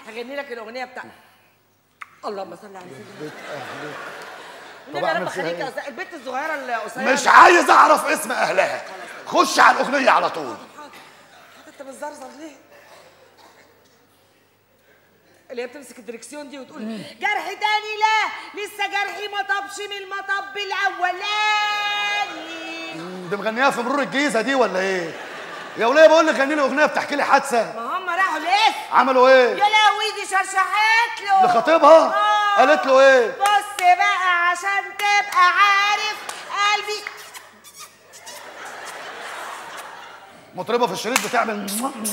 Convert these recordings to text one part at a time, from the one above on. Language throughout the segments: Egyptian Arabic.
هغني لك الاغنيه بتاع اللهم صل على سيدنا بيت اهلك النبي طب يا أعمل رب فيها خليك إيه؟ يا أستاذ. البنت الصغيره القصيره مش عايز اعرف اسم اهلها خش على الاغنيه على طول حاضر انت بتزرزر ليه؟ اللي هي بتمسك الدركسيون دي وتقول جرح تاني لا لسه جرحي ما طبش من المطب الاولاني مم، دي مغنيها في مرور الجيزه دي ولا ايه يا وليه بقول لك غني لي اغنيه بتحكي لي حادثه ما هم راحوا الاسم عملوا ايه يا لهوي دي شرشحت له لخطيبها آه. قالت له ايه بص بقى عشان تبقى عارف قلبي مطربه في الشريط بتعمل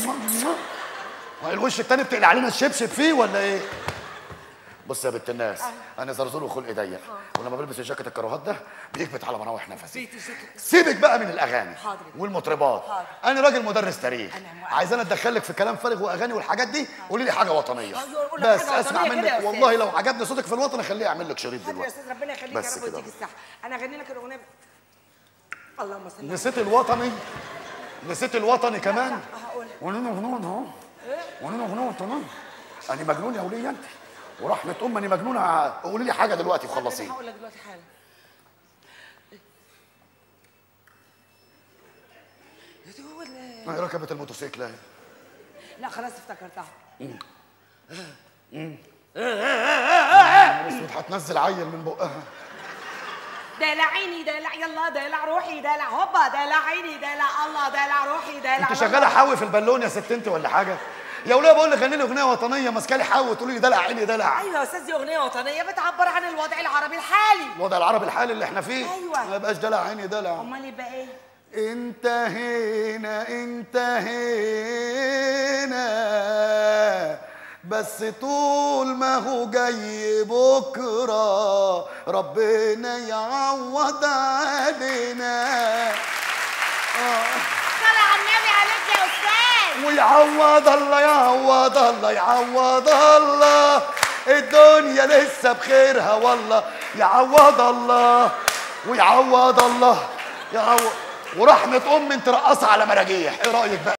الوش التاني بتقلع علينا الشبشب فيه ولا ايه بص يا بنت الناس انا زرزور وخلقي ضيق ولما بلبس الجاكيت الكراهات ده بيكبت على مراوح نفسي بيت الجاكيت. سيبك بقى من الاغاني حاضر. والمطربات حاضر. انا راجل مدرس تاريخ أنا موافقة. عايزانا اتدخلك في كلام فارغ واغاني والحاجات دي قولي لي حاجه وطنيه أيوة، قول لك بس حاجة اسمع وطنية كده منك يا أستاذ. والله لو عجبني صوتك في الوطن اخليه يعمل لك شريط حاضر يا دلوقتي استاذ ربنا يخليك يا بس رب كده. ويديك الصحه انا اغني لك الاغنيه ب... اللهم صل على نسيت الوطني نسيت الوطني كمان هقولها. ونونو هنون اهو ونونو هنون تمام انا مجنون يا وليه انت ورحمه ام انا مجنونه قولي لي حاجه دلوقتي وخلصيني هقول لك دلوقتي حالا هو ال- ما هي ركبت الموتوسيكل اهي لا خلاص افتكرتها اسود هتنزل عيل من بقها دلع عيني دلع يلا دلع روحي دلع هوبا دلع عيني دلع الله دلع روحي دلع انت شغاله حاوي في البالون يا ست انت ولا حاجه يا وليه بقول لك غني لي اغنيه وطنيه ماسكالي حاوي تقولي لي دلع عيني دلع ايوه يا استاذ دي اغنيه وطنيه بتعبر عن الوضع العربي الحالي الوضع العربي الحالي اللي احنا فيه أيوة. ما يبقاش دلع عيني دلع امال يبقى ايه انتهينا انتهينا بس طول ما هو جاي بكرة ربنا يعوض علينا صلى على النبي عليك يا استاذ ويعوض الله يعوض الله يعوض الله الدنيا لسه بخيرها والله يعوض الله ويعوض الله يعوض ورحمة أم انت رقصة على مراجيح ايه رأيك بقى